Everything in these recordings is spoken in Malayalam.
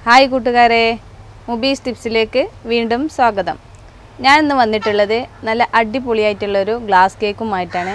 ഹായ് കൂട്ടുകാരെ മുബീസ് ടിപ്സിലേക്ക് വീണ്ടും സ്വാഗതം ഞാൻ ഇന്ന് വന്നിട്ടുള്ളത് നല്ല അടിപൊളിയായിട്ടുള്ളൊരു ഗ്ലാസ് കേക്കുമായിട്ടാണ്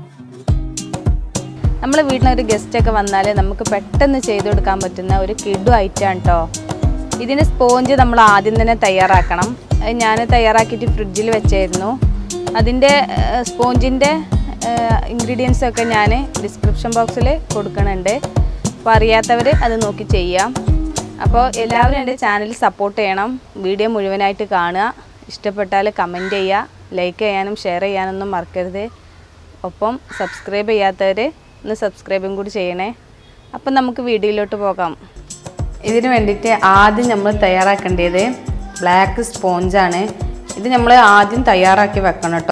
നമ്മൾ വീട്ടിലൊരു ഗസ്റ്റൊക്കെ വന്നാൽ നമുക്ക് പെട്ടെന്ന് ചെയ്തു കൊടുക്കാൻ പറ്റുന്ന ഒരു കിഡു ഐറ്റമാണ് കേട്ടോ ഇതിന് സ്പോഞ്ച് നമ്മൾ ആദ്യം തന്നെ തയ്യാറാക്കണം അത് ഞാൻ തയ്യാറാക്കിയിട്ട് ഫ്രിഡ്ജിൽ വെച്ചായിരുന്നു അതിൻ്റെ സ്പോഞ്ചിൻ്റെ ഇൻഗ്രീഡിയൻസ് ഒക്കെ ഞാൻ ഡിസ്ക്രിപ്ഷൻ ബോക്സിൽ കൊടുക്കുന്നുണ്ട് അപ്പോൾ അറിയാത്തവർ അത് നോക്കി ചെയ്യാം അപ്പോൾ എല്ലാവരും എൻ്റെ ചാനൽ സപ്പോർട്ട് ചെയ്യണം വീഡിയോ മുഴുവനായിട്ട് കാണുക ഇഷ്ടപ്പെട്ടാൽ കമൻറ്റ് ചെയ്യുക ലൈക്ക് ചെയ്യാനും ഷെയർ ചെയ്യാനൊന്നും മറക്കരുത് ഒപ്പം സബ്സ്ക്രൈബ് ചെയ്യാത്തവർ ഒന്ന് സബ്സ്ക്രൈബും കൂടി ചെയ്യണേ അപ്പം നമുക്ക് വീഡിയോയിലോട്ട് പോകാം ഇതിന് വേണ്ടിയിട്ട് ആദ്യം നമ്മൾ തയ്യാറാക്കേണ്ടത് ബ്ലാക്ക് സ്പോഞ്ചാണ് ഇത് നമ്മൾ ആദ്യം തയ്യാറാക്കി വെക്കണം കേട്ടോ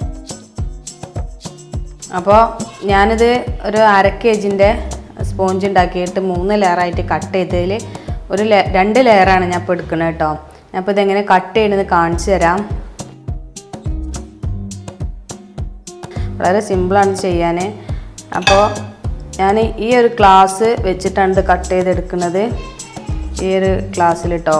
അപ്പോൾ ഞാനിത് ഒരു അര കെ ജിൻ്റെ സ്പോഞ്ച് ഉണ്ടാക്കിയിട്ട് മൂന്ന് ലെയറായിട്ട് കട്ട് ചെയ്തതിൽ ഒരു ലേ രണ്ട് ലെയറാണ് ഞാൻ ഇപ്പോൾ എടുക്കുന്നത് കേട്ടോ ഞാൻ ഇപ്പോൾ ഇതെങ്ങനെ കട്ട് ചെയ്യണമെന്ന് കാണിച്ചു തരാം വളരെ സിമ്പിളാണ് ചെയ്യാൻ അപ്പോൾ ഞാൻ ഈ ഒരു ഗ്ലാസ് വെച്ചിട്ടാണ് ഇത് കട്ട് ചെയ്തെടുക്കുന്നത് ഈ ഒരു ഗ്ലാസ്സിൽ കേട്ടോ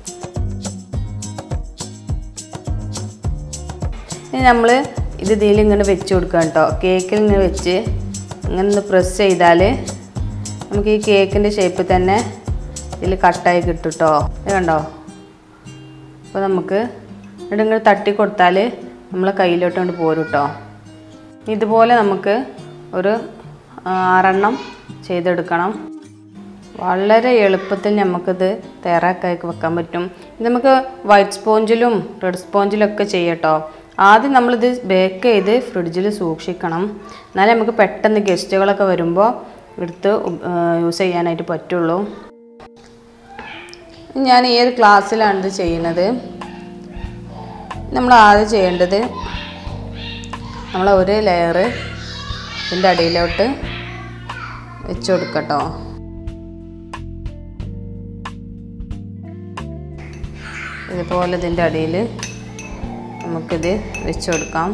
ഇനി നമ്മൾ ഇത് ഇതിൽ ഇങ്ങനെ വെച്ച് കൊടുക്കുക കേട്ടോ കേക്കിൽ ഇങ്ങനെ വെച്ച് ഇങ്ങനെ ഒന്ന് പ്രസ് ചെയ്താൽ നമുക്ക് ഈ കേക്കിൻ്റെ ഷേപ്പിൽ തന്നെ ഇതിൽ കട്ടായി കിട്ടും കേട്ടോ ഇത് കണ്ടോ അപ്പോൾ നമുക്ക് ഇവിടെ ഇങ്ങനെ തട്ടി കൊടുത്താൽ നമ്മളെ കയ്യിലോട്ട് കൊണ്ട് പോരും കേട്ടോ ഇതുപോലെ നമുക്ക് ഒരു ആറെണ്ണം ചെയ്തെടുക്കണം വളരെ എളുപ്പത്തിൽ നമുക്കിത് തയ്യാറാക്കി വെക്കാൻ പറ്റും ഇത് നമുക്ക് വൈറ്റ് സ്പോഞ്ചിലും റെഡ് സ്പോഞ്ചിലും ഒക്കെ ചെയ്യട്ടോ ആദ്യം നമ്മളിത് ബേക്ക് ചെയ്ത് ഫ്രിഡ്ജിൽ സൂക്ഷിക്കണം എന്നാലേ നമുക്ക് പെട്ടെന്ന് ഗസ്റ്റുകളൊക്കെ വരുമ്പോൾ എടുത്ത് യൂസ് ചെയ്യാനായിട്ട് പറ്റുള്ളൂ ഞാൻ ഈ ഒരു ക്ലാസ്സിലാണ് ഇത് ചെയ്യുന്നത് നമ്മൾ ആദ്യം ചെയ്യേണ്ടത് നമ്മൾ ഒരു ലെയർ ഇതിൻ്റെ അടിയിലോട്ട് വെച്ച് കൊടുക്കട്ടോ ഇതുപോലെ ഇതിൻ്റെ അടിയിൽ നമുക്കിത് വെച്ച് കൊടുക്കാം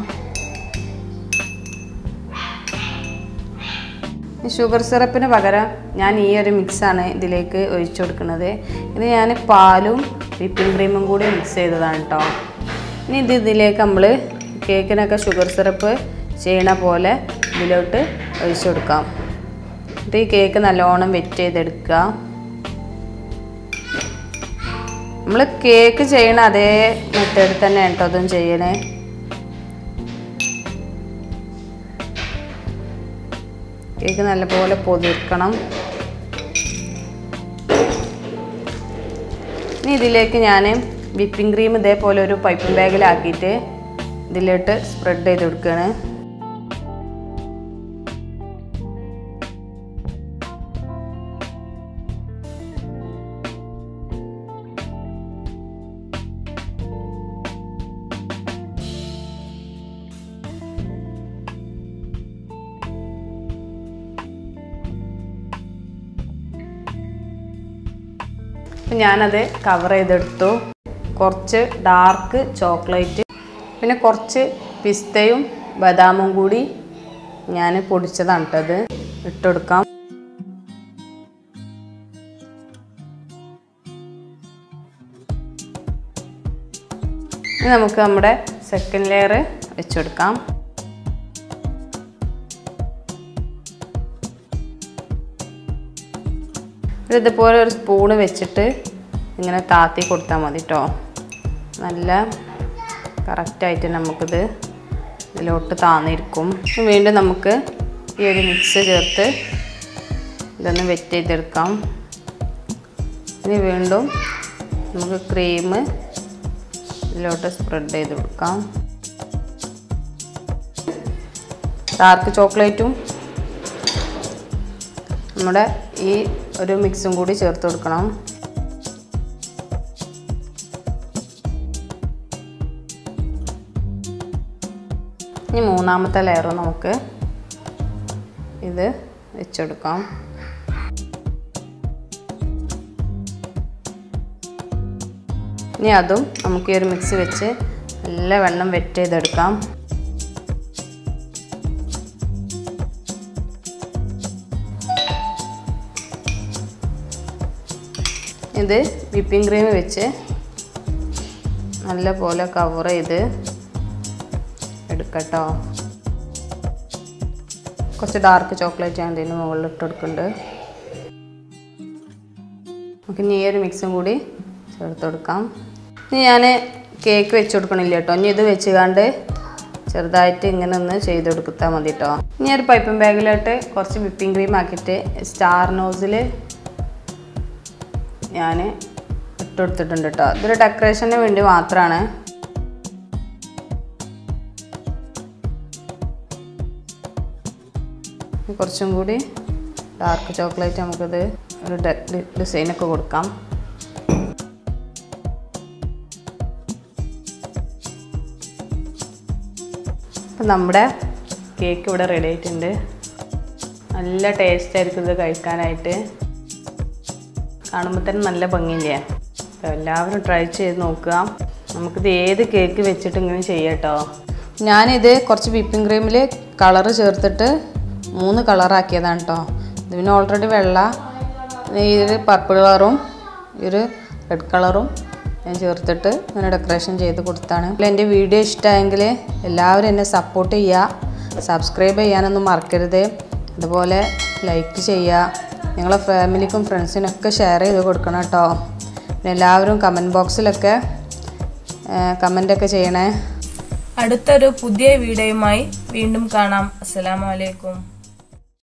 ഷുഗർ സിറപ്പിന് പകരം ഞാൻ ഈ ഒരു മിക്സാണ് ഇതിലേക്ക് ഒഴിച്ചു കൊടുക്കുന്നത് ഇത് ഞാൻ പാലും വിപ്പിംഗ് ക്രീമും കൂടി മിക്സ് ചെയ്തതാണ് കേട്ടോ ഇനി ഇത് ഇതിലേക്ക് നമ്മൾ കേക്കിനൊക്കെ ഷുഗർ സിറപ്പ് ചെയ്യണ പോലെ ഇതിലോട്ട് ഒഴിച്ചു കൊടുക്കാം ഇത് ഈ കേക്ക് നല്ലോണം വെറ്റ് ചെയ്തെടുക്കുക നമ്മൾ കേക്ക് ചെയ്യണ അതേ മെത്തേഡിൽ തന്നെ കേട്ടോ അതും ചെയ്യണേ കേക്ക് നല്ലപോലെ പൊതിർക്കണം ഇനി ഇതിലേക്ക് ഞാൻ വിപ്പിംഗ് ക്രീം ഇതേപോലെ ഒരു പൈപ്പിംഗ് ബാഗിലാക്കിയിട്ട് ഇതിലോട്ട് സ്പ്രെഡ് ചെയ്ത് കൊടുക്കുകയാണ് അപ്പം ഞാനത് കവർ ചെയ്തെടുത്തു കുറച്ച് ഡാർക്ക് ചോക്ലേറ്റ് പിന്നെ കുറച്ച് പിസ്തയും ബദാമും കൂടി ഞാൻ പൊടിച്ചതാണ് കേട്ടത് ഇട്ടുകൊടുക്കാം ഇനി നമുക്ക് നമ്മുടെ സെക്കൻഡ് ലെയർ വെച്ചെടുക്കാം ഇതുപോലെ ഒരു സ്പൂണ് വെച്ചിട്ട് ഇങ്ങനെ താത്തി കൊടുത്താൽ മതി കേട്ടോ നല്ല കറക്റ്റായിട്ട് നമുക്കിത് ഇതിലോട്ട് താന്നിരിക്കും വീണ്ടും നമുക്ക് ഈ ഒരു മിക്സ് ചേർത്ത് ഇതൊന്ന് വെറ്റ് ചെയ്തെടുക്കാം ഇനി വീണ്ടും നമുക്ക് ക്രീം ഇതിലോട്ട് സ്പ്രെഡ് ചെയ്ത് കൊടുക്കാം ഡാർക്ക് ചോക്ലേറ്റും നമ്മുടെ ഈ ഒരു മിക്സും കൂടി ചേർത്ത് കൊടുക്കണം ഇനി മൂന്നാമത്തെ ലെയർ നമുക്ക് ഇത് വെച്ചെടുക്കാം ഇനി അതും നമുക്ക് ഈ ഒരു മിക്സ് വെച്ച് നല്ല വെള്ളം വെറ്റ് ചെയ്തെടുക്കാം ഇത് വിപ്പിംഗ് ക്രീം വെച്ച് നല്ല പോലെ കവർ ചെയ്ത് എടുക്കട്ടോ കുറച്ച് ഡാർക്ക് ചോക്ലേറ്റ് ഞാൻ ഇതിന് മുകളിൽ ഇട്ട് കൊടുക്കുന്നുണ്ട് നമുക്ക് ഇനി ഈ ഒരു മിക്സും കൂടി ചേർത്ത് കൊടുക്കാം ഇനി ഞാൻ കേക്ക് വെച്ച് കൊടുക്കണില്ല കേട്ടോ ഇനി ഇത് വെച്ചുകാണ്ട് ചെറുതായിട്ട് ഇങ്ങനെ ഒന്ന് ചെയ്ത് കൊടുത്താൽ മതി കേട്ടോ ഇനി ഒരു പൈപ്പിംഗ് ബാഗിലോട്ട് കുറച്ച് വിപ്പിംഗ് ക്രീം ആക്കിയിട്ട് സ്റ്റാർ നോസിൽ ഞാൻ ഇട്ട് കൊടുത്തിട്ടുണ്ട് കേട്ടോ ഇതൊരു ഡെക്കറേഷന് വേണ്ടി മാത്രമാണ് കുറച്ചും കൂടി ഡാർക്ക് ചോക്ലേറ്റ് നമുക്കത് ഒരു ഡിസൈനൊക്കെ കൊടുക്കാം അപ്പം നമ്മുടെ കേക്ക് ഇവിടെ റെഡി ആയിട്ടുണ്ട് നല്ല ടേസ്റ്റ് ആയിരിക്കും ഇത് കഴിക്കാനായിട്ട് കാണുമ്പോൾ തന്നെ നല്ല ഭംഗിയില്ലേ അപ്പോൾ എല്ലാവരും ട്രൈ ചെയ്ത് നോക്കുക നമുക്കിത് ഏത് കേക്ക് വെച്ചിട്ട് ഇങ്ങനെ ചെയ്യാം കേട്ടോ ഞാനിത് കുറച്ച് വിപ്പിംഗ് ക്രീമിൽ കളറ് ചേർത്തിട്ട് മൂന്ന് കളറാക്കിയതാണ് കേട്ടോ ഇത് പിന്നെ ഓൾറെഡി വെള്ള ഈ ഒരു പർപ്പിൾ കളറും ഈ ഒരു റെഡ് കളറും ഞാൻ ചേർത്തിട്ട് ഇങ്ങനെ ഡെക്കറേഷൻ ചെയ്ത് കൊടുത്താണ് അപ്പോൾ എൻ്റെ വീഡിയോ ഇഷ്ടമായെങ്കിൽ എല്ലാവരും എന്നെ സപ്പോർട്ട് ചെയ്യുക സബ്സ്ക്രൈബ് ചെയ്യാനൊന്നും മറക്കരുത് അതുപോലെ ലൈക്ക് ചെയ്യുക നിങ്ങളെ ഫാമിലിക്കും ഫ്രണ്ട്സിനൊക്കെ ഷെയർ ചെയ്ത് കൊടുക്കണം കേട്ടോ പിന്നെ എല്ലാവരും കമൻറ്റ് ബോക്സിലൊക്കെ കമൻ്റൊക്കെ ചെയ്യണേ അടുത്തൊരു പുതിയ വീഡിയോയുമായി വീണ്ടും കാണാം അസ്സലാമു അലൈക്കും